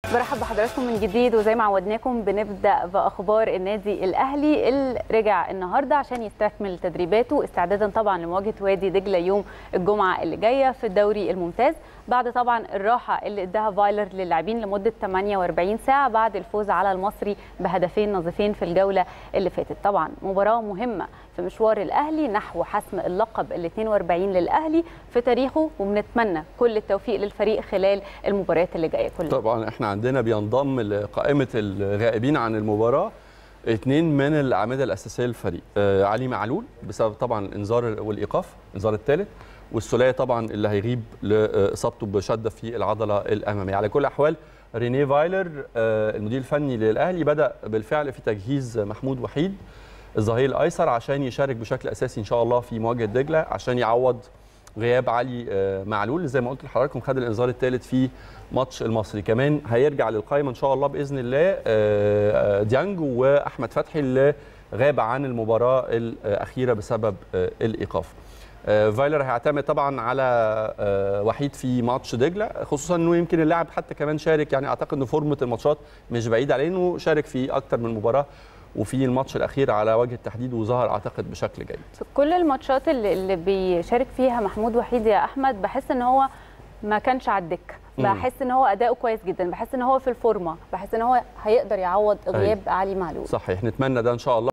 برحب بحضراتكم من جديد وزي ما عودناكم بنبدا باخبار النادي الاهلي اللي رجع النهارده عشان يستكمل تدريباته استعدادا طبعا لمواجهه وادي دجله يوم الجمعه اللي جايه في الدوري الممتاز بعد طبعا الراحه اللي اداها فايلر للاعبين لمده 48 ساعه بعد الفوز على المصري بهدفين نظيفين في الجوله اللي فاتت طبعا مباراه مهمه في مشوار الاهلي نحو حسم اللقب ال 42 للاهلي في تاريخه وبنتمنى كل التوفيق للفريق خلال المباريات اللي جايه كلها طبعا احنا عندنا بينضم لقائمه الغائبين عن المباراه اثنين من الاعمده الاساسيه للفريق آه علي معلول بسبب طبعا الانذار والايقاف الانذار الثالث والسوليه طبعا اللي هيغيب لاصابته بشده في العضله الاماميه على كل الاحوال رينيه فايلر آه المدير الفني للاهلي بدا بالفعل في تجهيز محمود وحيد الظهير الايسر عشان يشارك بشكل اساسي ان شاء الله في مواجهه دجله عشان يعوض غياب علي معلول زي ما قلت لحضراتكم خد الانذار الثالث في ماتش المصري كمان هيرجع للقائمه ان شاء الله باذن الله ديانج واحمد فتحي اللي غاب عن المباراه الاخيره بسبب الايقاف فايلر هيعتمد طبعا على وحيد في ماتش دجله خصوصا انه يمكن اللاعب حتى كمان شارك يعني اعتقد ان فورمه الماتشات مش بعيد عليه انه شارك في اكتر من مباراه وفي الماتش الاخير على وجه التحديد وظهر اعتقد بشكل جيد في كل الماتشات اللي, اللي بيشارك فيها محمود وحيد يا احمد بحس ان هو ما كانش على الدكه بحس ان هو اداؤه كويس جدا بحس ان هو في الفورمه بحس ان هو هيقدر يعوض غياب علي معلول صحيح نتمنى ده ان شاء الله